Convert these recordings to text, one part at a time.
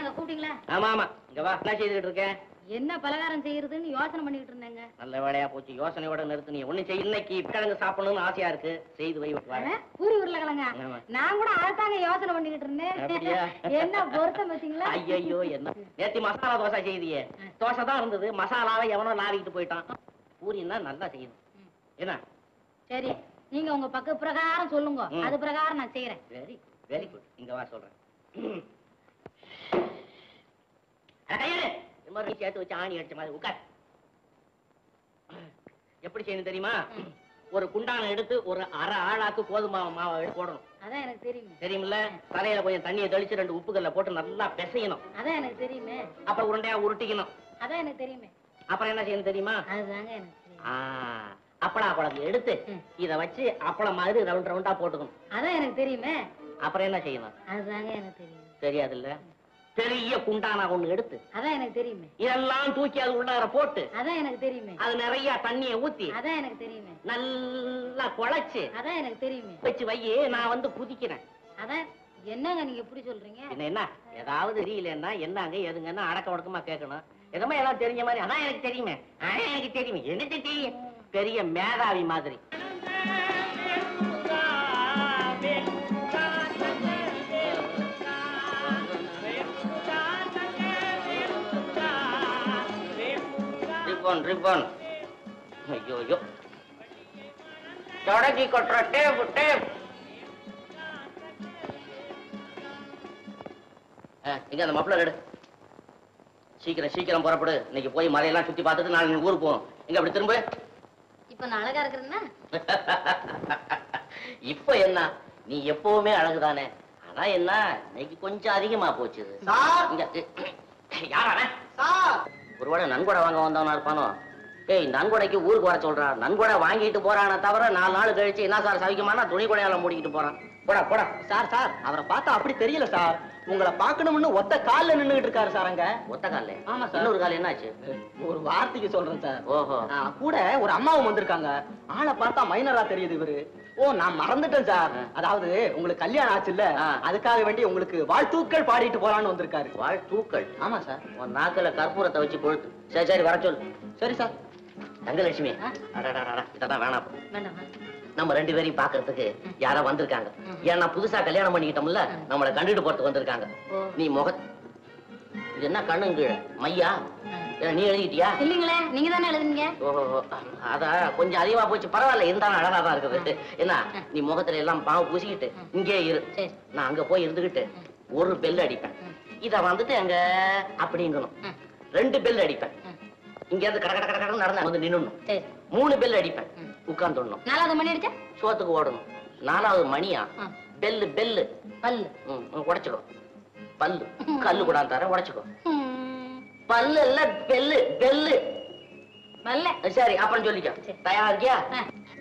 என்னங்க கூப்பிட்டீங்களா ஆமா ஆமா இங்க வா என்ன செய்துகிட்டு இருக்கேன் என்ன பலகாரம் செய்யறதுன்னு யோசனை பண்ணிட்டு இருந்தேங்க நல்ல வேலையா போச்சு யோசனையோட நிறுத்து நீ ஒண்ணு செய் இன்னைக்கு கிழங்கு சாப்பிடணும்னு ஆசையா இருக்கு செய்து வை வா. ஆ, பூரி உருளைக்கிழங்க ஆமா. நான் கூட அதைத்தாங்க யோசனை பண்ணிக்கிட்டு அப்படியா? இருந்தேன் என்ன பொருத்தம் பாத்தீங்களா ஐயையோ என்ன நேத்தி மசாலா தோசை செய்தியே தோசை தான் இருந்தது மசாலாவை எவனோ நாவிக்கிட்டு போயிட்டான் பூரின்னா நல்லா செய்யணும் என்ன சரி நீங்க உங்க பக்க பிரகாரம் சொல்லுங்க ம். அது பிரகாரம் நான் செய்யறேன் வெரி வெரி குட் இங்க வா சொல்றேன் அட, கையெடு. இந்த மாதிரி நீ சேர்த்து வச்சு ஆணி அடிச்ச மாதிரி உட்கார் எப்படி செய்யணும் தெரியுமா ஒரு குண்டான எடுத்து ஒரு அரை ஆளாக்கு கோதுமை மாவை எடுத்து போடணும் அதான் எனக்கு தெரியுமே தெரியுமில்ல தலையில கொஞ்சம் தண்ணியை தெளிச்சு ரெண்டு உப்புக்கல்ல போட்டு நல்லா பிசையணும் அதான் எனக்கு தெரியுமே அப்புறம் உருண்டையா உருட்டிக்கணும் அதான் எனக்கு தெரியுமே அப்புறம் என்ன செய்யணும் தெரியுமா அதுதாங்க எனக்கு தெரியும் ஆ, அப்பளா குழம்பு எடுத்து ம். இத வச்சு அப்பளம் மாதிரி ரவுண்ட் ரவுண்டா போட்டுக்கணும் அதான் எனக்கு தெரியுமே அப்புறம் என்ன செய்யணும் அதுதாங்க எனக்கு தெரியும் தெரியாதுல்ல பெரிய குண்டானா ஒண்ணு எடுத்து அதான் எனக்கு தெரியுமே இதெல்லாம் தூக்கி அது உள்ளார போட்டு அதான் எனக்கு தெரியுமே அது நிறைய தண்ணியை ஊத்தி அதான் எனக்கு தெரியுமே நல்லா குழைச்சு அதான் எனக்கு தெரியுமே வச்சு வை நான் வந்து குதிக்கிறேன் அதான் என்னங்க நீங்க எப்படி சொல்றீங்க என்ன என்ன ஏதாவது தெரியலன்னா என்னங்க எதுங்கன்னா அடக்க ஒடுக்கமா கேட்கணும் எதுவுமே எல்லாம் தெரிஞ்ச மாதிரி அதான் எனக்கு தெரியுமே அதான் எனக்கு தெரியுமே எனக்கு தெரியும் பெரிய மேதாவி மாதிரி ரிப்பன் ரிப்பன் ஐயோ ஐயோ தொடக்கி கொட்டுற டேப் டேப் இங்க அந்த மப்ளர் எடு சீக்கிரம் சீக்கிரம் புறப்படு இன்னைக்கு போய் மலையெல்லாம் சுத்தி பார்த்துட்டு நாளைக்கு ஊருக்கு போகணும் இங்க அப்படி திரும்ப இப்ப நான் அழகா இருக்கிறேன்னா இப்ப என்ன நீ எப்பவுமே அழகுதானே ஆனா என்ன இன்னைக்கு கொஞ்சம் அதிகமா போச்சு இது. சார் இங்க யார் அவன் சார் ஒருவேளை நன்கொடை வாங்க வந்தவனா இருப்பானோ ஏய் நன்கொடைக்கு ஊருக்கு வர சொல்றான் நன்கொடை வாங்கிட்டு போறானே தவிர நாலு நாள் கழிச்சு என்ன சார் சவிக்குமானா துணி கொடையால மூடிக்கிட்டு போறான் போடா போடா சார் சார் அவரை பார்த்தா அப்படி தெரியல சார் உங்களை பார்க்கணும்னு ஒத்த கால்ல நின்னுகிட்டு இருக்காரு சார் அங்க ஒத்த கால்ல ஆமா சார். இன்னொரு கால் என்னாச்சு ஒரு வார்த்தைக்கு சொல்றேன் சார் ஓஹோ ஆ, கூட ஒரு அம்மாவும் வந்திருக்காங்க ஆளை பார்த்தா மைனரா தெரியுது இவரு ஓ நான் மறந்துட்டேன் சார் ஆ. அதாவது உங்களுக்கு கல்யாணம் ஆச்சுல்ல ஆ. அதுக்காக வேண்டி உங்களுக்கு வாழ்த்தூக்கள் பாடிட்டு போலான்னு வந்திருக்காரு வாழ் தூக்கள் ஆமா சார் உன் நாக்குல கற்பூரத்தை வச்சு கொழுத்து சரி சரி வர சொல்லு சரி சார் தங்கலட்சுமி ஆ? அடடடடா, இதெல்லாம் வேணாம் வேண்டாமா நம்ம ரெண்டு பேரையும் பாக்குறதுக்கு யாரோ வந்திருக்காங்க ஏன்னா புதுசா கல்யாணம் பண்ணிக்கிட்டோம்ல நம்மள கண்டுட்டு போறதுக்கு வந்திருக்காங்க ஓ. நீ முக இது என்ன கண்ணுங்க மையா ஏ, நீ எழுதிட்டியா இல்லீங்களே நீங்க தானே எழுதுனீங்க ஓஹோ அத கொஞ்சம் அதிகமா போச்சு பரவாயில்ல இருந்தாலும் அழகா தான் இருக்குது என்ன நீ முகத்துல எல்லாம் பாவம் பூசிக்கிட்டு இங்கே இரு சரி. நான் அங்க போய் இருந்துகிட்டு ஒரு பெல் அடிப்பேன் இத வந்துட்டு அங்க அப்படிங்கணும் ம். ரெண்டு பெல் அடிப்பேன் ம். இங்க இருந்து கட கட கட கடன்னு நடந்து வந்து நின்னுடணும் சரி மூணு பெல் அடிப்பேன் ம். உட்கார்ந்துடணும் நாலாவது மணி அடிச்சா சோத்துக்கு ஓடணும் நாலாவது மணியா ஆ. பெல்லு பெல்லு பல்லு ம், ம், உடைச்சுக்கோ பல்லு கல்லு கூட தரேன் உடைச்சுக்கோ ம். பல்லு இல்ல பெல்லு பெல்லு பல்ல சரி அப்புறம் சொல்லிக்கோ தயாரா இருக்கியா ஆ.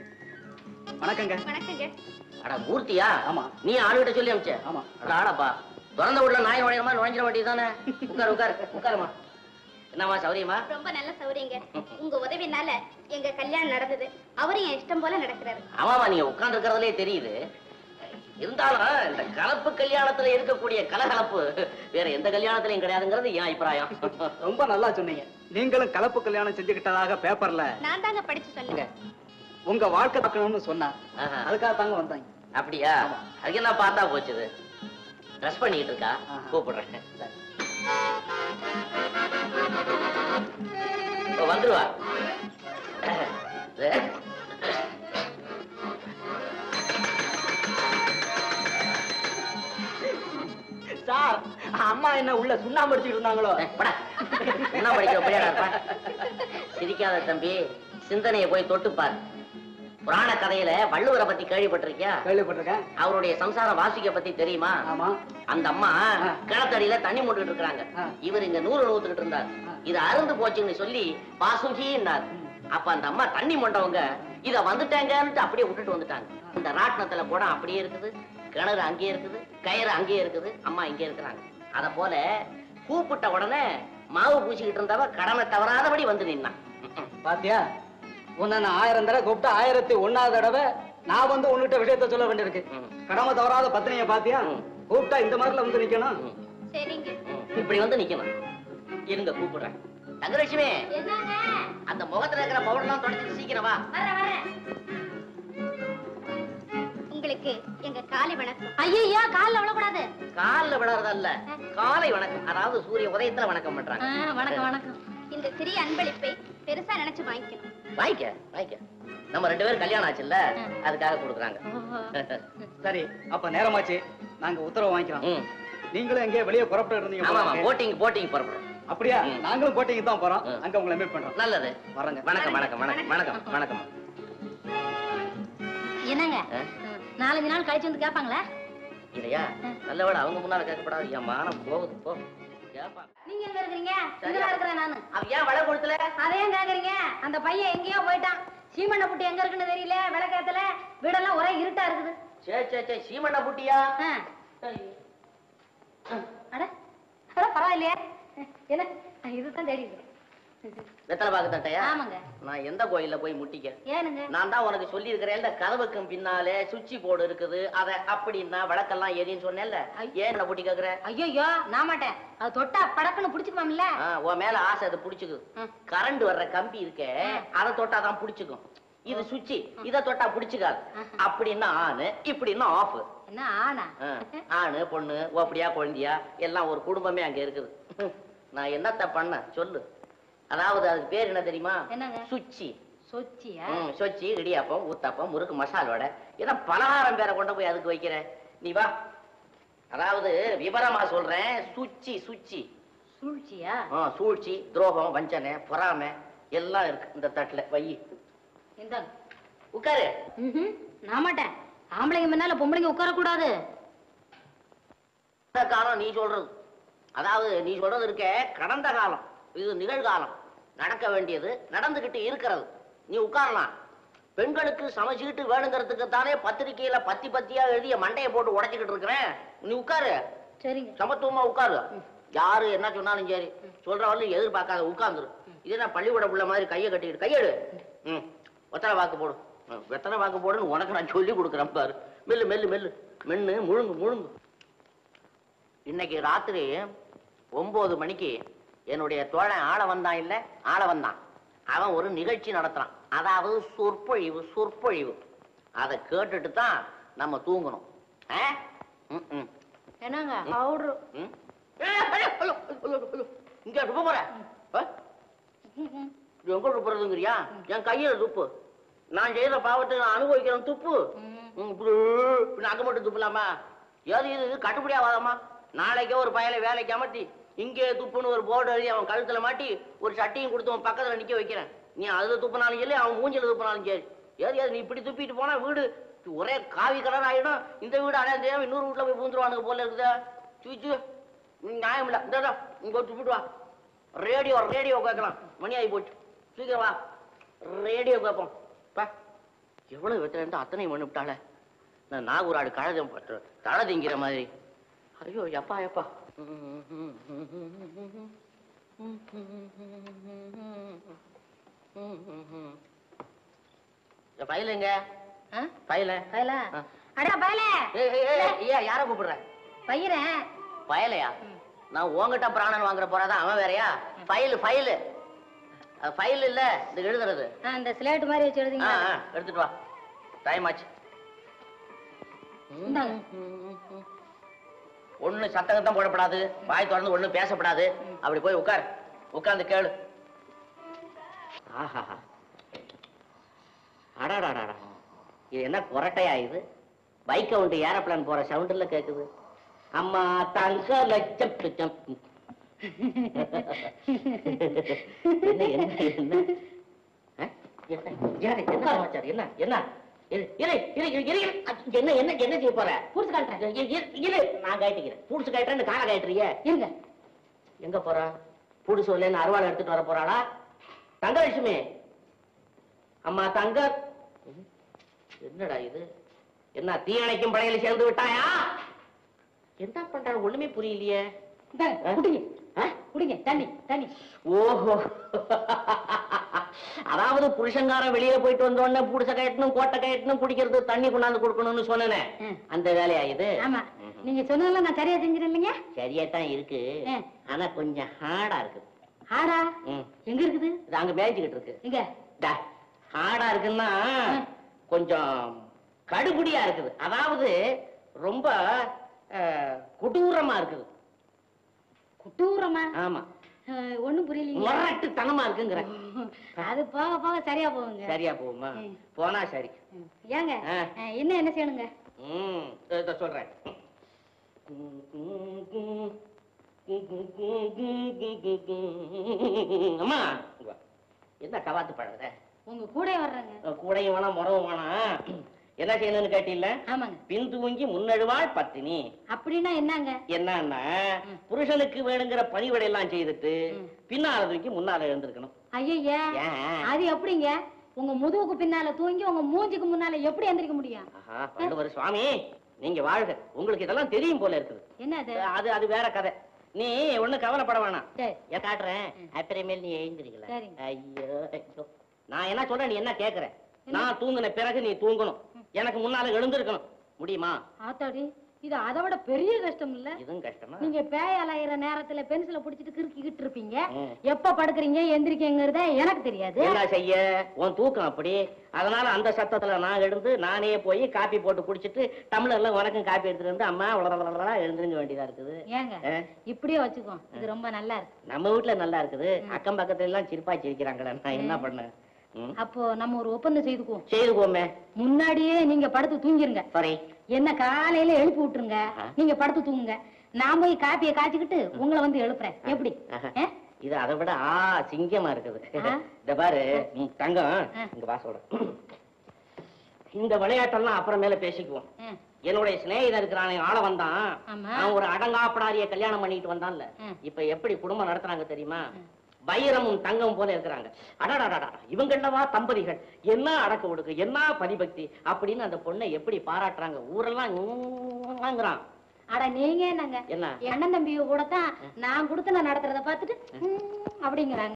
வணக்கங்க வணக்கங்க அட மூர்த்தியா ஆமா. நீ ஆளுகிட்ட சொல்லி அமிச்ச ஆமா. அட ஆடப்பா திறந்த வீட்டுல நாய் நுழையிற மாதிரி நுழைஞ்சிட வேண்டியதுதானே உட்கார் உட்கார் உட்காருமா என்னம்மா சௌரியமா ரொம்ப நல்ல சௌரியங்க உங்க உதவினால எங்க கல்யாணம் நடந்தது அவரும் என் இஷ்டம் போல நடக்கிறாரு ஆமாமா நீங்க உட்கார்ந்து இருக்கிறதுலே தெரியுது இருந்தாலும் இந்த கலப்பு கல்யாணத்துல இருக்கக்கூடிய கலகலப்பு வேற எந்த கல்யாணத்திலையும் கிடையாதுங்கிறது என் அபிப்பிராயம் ரொம்ப நல்லா சொன்னீங்க நீங்களும் கலப்பு கல்யாணம் செஞ்சுக்கிட்டதாக பேப்பர்ல நான் தாங்க படிச்சு சொன்னேன் உங்க வாழ்க்கை பார்க்கணும்னு சொன்னா ஆஹா. அதுக்காக தாங்க வந்தாங்க அப்படியா அதுக்கு என்ன பார்த்தா போச்சுது ட்ரெஸ் பண்ணிட்டு இருக்கா ஆஹா. கூப்பிடுறேன் ஓ, வந்துருவா சார் அம்மா என்ன உள்ள சுண்ணாம்பு அடிச்சுட்டு இருந்தாங்களோ ஏய், போடா. என்ன படிக்கிற பையனா இருப்பான் சிரிக்காத தம்பி சிந்தனையை போய் தொட்டு பாரு புராண கதையில வள்ளுவரை பத்தி கேள்விப்பட்டிருக்கியா கேள்விப்பட்டிருக்கேன் அவருடைய சம்சாரம் வாசிக்க பத்தி தெரியுமா ஆமா அந்த அம்மா ஆ. கிணத்தடியில தண்ணி மூட்டுட்டு இருக்காங்க ஆ. இவர் இங்க நூறு நூத்துக்கிட்டு இருந்தார் ஆ. இது அருந்து போச்சுன்னு சொல்லி பாசுகின்னார் அப்ப அந்த அம்மா தண்ணி மொண்டவங்க இத வந்துட்டாங்கன்ட்டு அப்படியே விட்டுட்டு வந்துட்டாங்க இந்த ராட்டினத்துல கூட அப்படியே இருக்குது கிணறு அங்கேயே இருக்குது கயிறு அங்கேயே இருக்குது அம்மா இங்கே இருக்கிறாங்க அத போல கூப்பிட்ட உடனே மாவு பூசிக்கிட்டு இருந்தவ கடமை தவறாதபடி வந்து நின்னான் ம்ம். பாத்தியா உன்னை நான் ஆயிரம் தடவை கூப்பிட்டு ஆயிரத்தி ஒன்னாவது தடவை நான் வந்து உன்கிட்ட விஷயத்த சொல்ல வேண்டியிருக்கு ம். கடமை தவறாத பத்தினிய பாத்தியா ம். கூப்பிட்டா இந்த மாதிரில வந்து நிக்கணும் ம். சரிங்க ம். இப்படி வந்து நிக்கணும் இருங்க கூப்பிடுறேன் தங்கலட்சுமி என்னங்க அந்த முகத்துல இருக்கிற பவுடர்லாம் தொடச்சிட்டு சீக்கிரம் வா வரேன் வரேன் உங்களுக்கு எங்க காலை வணக்கம் ஐயோ கால்ல விழக்கூடாது கால்ல விழறதல்ல காலை வணக்கம் அதாவது சூரிய உதயத்துல வணக்கம் பண்றாங்க ஆ, வணக்கம் வணக்கம் இந்த சிறிய அன்பளிப்பை பெருசா நினைச்சு வாங்கிக்கணும் வாங்கிக்க வாங்கிக்க நம்ம ரெண்டு பேரும் கல்யாணம் ஆச்சுல்ல அதுக்காக கொடுக்குறாங்க ஓஹோ. சரி அப்ப நேரமாச்சு நாங்க உத்தரவு வாங்கிக்கிறோம் ம். நீங்களும் எங்கேயோ வெளியே புறப்பட்டு இருந்தீங்க ஆமா போல ஆமா இருக்கு. போட்டிங் போட்டிங் புறப்படும் அப்படியா ம். நாங்களும் கோட்டைக்கு தான் போறோம் ம். அங்க உங்களை மீட் பண்றோம் நல்லது வரங்க வணக்கம் வணக்கம் வணக்கம் வணக்கம் வணக்கம் என்னங்க ஆ? நாலஞ்சு நாள் கழிச்சு வந்து கேட்பாங்களா இல்லையா நல்ல வேளை அவங்க முன்னால கேட்கப்படாது என் மானம் போகுது போ கேப்பாங்க நீங்க எங்க இருக்கிறீங்க இங்கதான் இருக்கிறேன் நானு அவன் ஏன் வள கொடுத்துல அதையும் கேக்குறீங்க அந்த பையன் எங்கேயோ போயிட்டான் சீமண்ண புட்டி எங்க இருக்குன்னு தெரியல விளக்கேத்தல வீடெல்லாம் ஒரே இருட்டா இருக்குது சே சே சே சீமண்ண புட்டியா ஆ. அட அட பரவாயில்லையே என்ன இதுதான் தேடி இருக்கிறேன் வெத்தலை பாக்கு தட்டையா ஆமாங்க நான் எந்த கோயில்ல போய் முட்டிக்க ஏனுங்க நான் தான் உனக்கு சொல்லி இருக்கிறேன் இந்த கதவுக்கும் பின்னாலே சுவிட்ச் போர்டு இருக்குது அத அப்படின்னா விளக்கெல்லாம் எரின்னு சொன்னேன்ல ஏன் என்ன புட்டி கேக்குற ஐயோ நான் மாட்டேன் அது தொட்டா படக்குன்னு புடிச்சுக்குமாம்ல ஆ, உன் மேல ஆசை அது புடிச்சுக்குது ம். கரண்ட் வர்ற கம்பி இருக்கே அதை தொட்டா தான் புடிச்சுக்கும் இது சுவிட்ச் இத தொட்டா புடிச்சுக்காது அப்படின்னா ஆனு இப்படின்னா ஆஃப் என்ன ஆனா ஆணு பொண்ணு ஓப்படியா குழந்தையா எல்லாம் ஒரு குடும்பமே அங்க இருக்குது நான் என்னத்த பண்ண சொல்லு அதாவது அதுக்கு பேர் என்ன தெரியுமா என்னங்க சுச்சி சொச்சியா ம், சொச்சி இடியாப்பம் ஊத்தாப்பம் முறுக்கு மசால் வடை ஏன்னா பலகாரம் பேரை கொண்டு போய் அதுக்கு வைக்கிற நீ வா அதாவது விவரமா சொல்றேன் சுச்சி சுச்சி சூழ்ச்சியா ஆ, சூழ்ச்சி துரோகம் வஞ்சனை பொறாமை எல்லாம் இருக்கு இந்த தட்டுல வை இந்தாங்க உட்காரு ம்ஹும். நான் மாட்டேன் ஆம்பளைங்க முன்னால பொம்பளைங்க உட்கார கூடாது கடந்த காலம் நீ சொல்றது அதாவது நீ சொல்றது இருக்க கடந்த காலம் இது நிகழ்காலம் நடக்க வேண்டியது நடந்துகிட்டு இருக்கிறது நீ உட்காரலாம் பெண்களுக்கு சமச்சீட்டு வேணுங்கிறதுக்கு தானே பத்திரிக்கையில பத்தி பத்தியா எழுதிய மண்டையை போட்டு உடைச்சுக்கிட்டு இருக்கிறேன் நீ உட்காரு சரிங்க சமத்துவமா உட்காரு யாரு என்ன சொன்னாலும் சரி சொல்றவரையும் எதிர்பார்க்காத உட்கார்ந்துரு இது என்ன பள்ளிக்கூட புள்ள மாதிரி கையை கட்டிக்கிட்டு கையெடு ம் வெத்தலை வாக்கு போடு ம், வெத்தலை வாக்கு போடுன்னு உனக்கு நான் சொல்லி கொடுக்குறேன் பாரு மெல்லு மெல்லு மெல்லு மென்னு முழுங்கு முழுங்கு இன்னைக்கு ராத்திரி ஒன்பது மணிக்கு என்னுடைய தோழன் ஆள வந்தான் இல்ல ஆள வந்தான் அவன் ஒரு நிகழ்ச்சி நடத்துறான் அதாவது சொற்பொழிவு சொற்பொழிவு அதை கேட்டுட்டு தான் நம்ம தூங்கணும் ஆ? ம், ம். என்னங்க பவுடரு ம்? ஏய், ஐயோ, ஐயோ, ஐயோ, ஐயோ. இங்க துப்ப போற ஆ? இது எங்க துப்புறதுங்கிறியா என் கையில துப்பு நான் செய்யற பாவத்தை நான் அனுபவிக்கிறேன் துப்பு ம், இப்படி இப்படி அங்க மட்டும் துப்பலாமா ஏது இது இது கட்டுப்படி ஆகாதம்மா நாளைக்கே ஒரு பயலை வேலைக்கு அமர்த்தி இங்கே துப்புன்னு ஒரு போர்டு எழுதி அவன் கழுத்துல மாட்டி ஒரு சட்டியும் கொடுத்து அவன் பக்கத்துல நிக்க வைக்கிறேன் நீ அதுல துப்புனாலும் சரி அவன் மூஞ்சில துப்புனாலும் சரி ஏது ஏது நீ இப்படி துப்பிட்டு போனா வீடு ஒரே காவி கலர் ஆயிடும் இந்த வீடு அடையாளம் தெரியாம இன்னொரு வீட்டுல போய் பூந்துருவானுங்க போல இருக்குதா சூச்சு நியாயம் இல்ல இந்த இங்க ஒரு துப்பிட்டு வா ரேடியோ ரேடியோ கேட்கலாம் மணி ஆகி போச்சு சீக்கிரம் வா ரேடியோ கேட்போம் பா எவ்வளவு வெட்டுறேன் அத்தனை மணி விட்டாளே நான் நாகூராடு கழகம் தலை திங்கிற மாதிரி ஐயோ எப்பா எப்பா பயிலுங்க பயில பயல ஆ. அடா பயல ஏய் ஏய், ஏய், ஏய் யார கூப்பிடுற பயிரேன் பயலையா நான் உங்ககிட்ட பிராணன் வாங்குற போறாதான் அவன் வேறயா ஃபைல் ஃபைல் ஃபைல் இல்ல இது எழுதுறது இந்த ஸ்லேட் மாதிரி வச்சு ஆ, எழுதிங்க ஆ, எடுத்துட்டு வா டைம் ஆச்சு இந்தாங்க. ஒண்ணு சத்தங்கத்தான் போடப்படாது வாய் திறந்து ஒண்ணு பேசப்படாது அப்படி போய் உட்கார் உட்கார்ந்து கேளு ஆஹாஹா அடாடாடாடா இது என்ன கொரட்டையா இது பைக் கவுண்ட் ஏரோப்ளான் போற சவுண்டுல கேக்குது அம்மா தங்க லட்சம் பிச்சம் என்ன என்ன என்ன ஆ? என்ன யாரு? என்ன சமாச்சாரம் என்ன என்ன இரு, இரு, இரு, இரு, இரு, இரு. அச்ச, என்ன என்ன என்ன செய்ய போற பூசு காட்டுறேன் இரு, இரு, இரு நான் கட்டிக்கிறேன் பூடிச்சு கட்டுறேன்னு காலை கட்டுறிய இருங்க எங்க போறா பூடிச்சு வரலன்னு அருவாள் எடுத்துட்டு வர போறாளா தங்கலட்சுமி அம்மா தங்க ம், என்னடா இது என்ன தீயணைக்கும் படையில சேர்ந்து விட்டாயா என்ன பண்ற ஒண்ணுமே புரியலையே இந்தாங்க, ஆ? குடிங்க ஆ? குடிங்க தண்ணி தண்ணி ஓஹோ அதாவது புருஷங்காரன் வெளியில போயிட்டு வந்த உடனே புடிச்ச கயட்டணும் கோட்டை கயட்டணும் குடிக்கிறது தண்ணி கொண்டாந்து கொடுக்கணும்னு சொன்னேனே ம். அந்த வேலையா இது ஆமா நீங்க சொன்னதெல்லாம் நான் சரியா செஞ்சிருந்தீங்க சரியா தான் இருக்கு ஆ. ஆனா கொஞ்சம் ஹார்டா இருக்குது ஆடா ம். எங்க இருக்குது இது அங்க மேய்ஞ்சுக்கிட்டு இருக்கு எங்க டா, ஹார்டா இருக்குன்னா கொஞ்சம் கடுபுடியா இருக்குது அதாவது ரொம்ப அஹ், கொடூரமா இருக்குது குட்டூரமா ஆமா அஹ், ஒண்ணும் புரியலீங்க முரட்டு தனமா இருக்குங்கிற அது போக போக சரியா போகுங்க சரியா போகுமா ம். போனா சரி ம். ஏங்க ஆ. அஹ், இன்னும் என்ன செய்யணுங்க ம் இத சொல்றேன் அம்மா இங்க வா. என்ன கவாத்து பழகுற உங்க கூட வர்றேங்க கூடையும் வேணாம் முறவும் வேணாம் என்ன செய்யணும்னு கேட்டீல்ல ஆமாங்க பின் தூங்கி முன்னழுவாள் பத்தினி அப்படின்னா என்னங்க என்னன்னா ம். புருஷனுக்கு வேணுங்கிற பணிவிடை எல்லாம் செய்துட்டு ம். பின்னால தூக்கி முன்னால எழுந்திருக்கணும் ஐயா ஏன் அது எப்படிங்க உங்க முதுகுக்கு பின்னால தூங்கி உங்க மூஞ்சிக்கு முன்னால எப்படி எந்திரிக்க முடியும் ஆஹா வள்ளுவர் சுவாமி நீங்க வாழ்க உங்களுக்கு இதெல்லாம் தெரியும் போல இருக்குது என்ன அது அது அது வேற கதை நீ ஒண்ணும் கவலைப்பட வேணாம் சரி ஏன் காட்டுறேன் அப்புறமேல் நீ எழுந்திருக்கல சரிங்க. ஐயோ ஐயோ. நான் என்ன சொல்றேன் நீ என்ன கேக்குற நான் தூங்கின பிறகு நீ தூங்கணும் எனக்கு முன்னால எழுந்திருக்கணும் முடியுமா ஆத்தாடி இது அதை விட பெரிய கஷ்டம் இல்ல இதுவும் கஷ்டமா நீங்க பேய் அலையிற நேரத்துல பென்சில புடிச்சிட்டு கிறுக்கிக்கிட்டு இருப்பீங்க ம். எப்ப படுக்குறீங்க எந்திரிக்கங்கிறத எனக்கு தெரியாது என்ன செய்ய உன் தூக்கம் அப்படி அதனால அந்த சத்தத்துல நான் எழுந்து நானே போய் காப்பி போட்டு குடிச்சிட்டு டம்ளர்ல உனக்கும் காப்பி எடுத்துட்டு வந்து அம்மா உலகளா எழுந்திருக்க வேண்டியதா இருக்குது ஏங்க ஆ? இப்படியே வச்சுக்கோ இது ரொம்ப நல்லா இருக்கு நம்ம வீட்டுல நல்லா இருக்குது அக்கம் பக்கத்துல எல்லாம் சிரிப்பா சிரிக்கிறாங்களே நான் என்ன பண்ணேன் ம். அப்போ நம்ம ஒரு ஒப்பந்தம் செய்துக்குவோம் செய்துக்கோமே முன்னாடியே நீங்க படுத்து தூங்கிருங்க சாரி என்ன காலையில எழுப்பி விட்டுருங்க ஆ. நீங்க படுத்து தூங்குங்க நான் போய் காப்பியை காய்ச்சிக்கிட்டு உங்களை வந்து எழுப்புறேன் எப்படி ஆஹா. ஆ? இது அதை விட ஆ சிங்கமா இருக்குது ஆ? இந்த பாரு ம், தங்கம் ஆ. இங்க வாசோட இந்த விளையாட்டெல்லாம் அப்புறமேல பேசிக்குவோம் ஆ. என்னுடைய சிநேகிதன் இருக்கிறானே ஆள வந்தான் ஆமா. அவன் ஒரு அடங்காப்படாரிய கல்யாணம் பண்ணிட்டு வந்தான்ல ம். இப்ப எப்படி குடும்பம் நடத்துறாங்க தெரியுமா வைரமும் தங்கம் போல இருக்கிறாங்க அடடடடா இவங்கள்ளவா தம்பதிகள் என்ன அடக்க ஒடுக்கு என்ன பரிபக்தி அப்படின்னு அந்த பொண்ணை எப்படி பாராட்டுறாங்க ஊரெல்லாம் ங்கிறான். அட நீங்க என்னங்க என்ன என் அண்ணன் தம்பிய கூட தான் நான் கொடுத்து நான் நடத்துறத பார்த்துட்டு ம், அப்படிங்கிறாங்க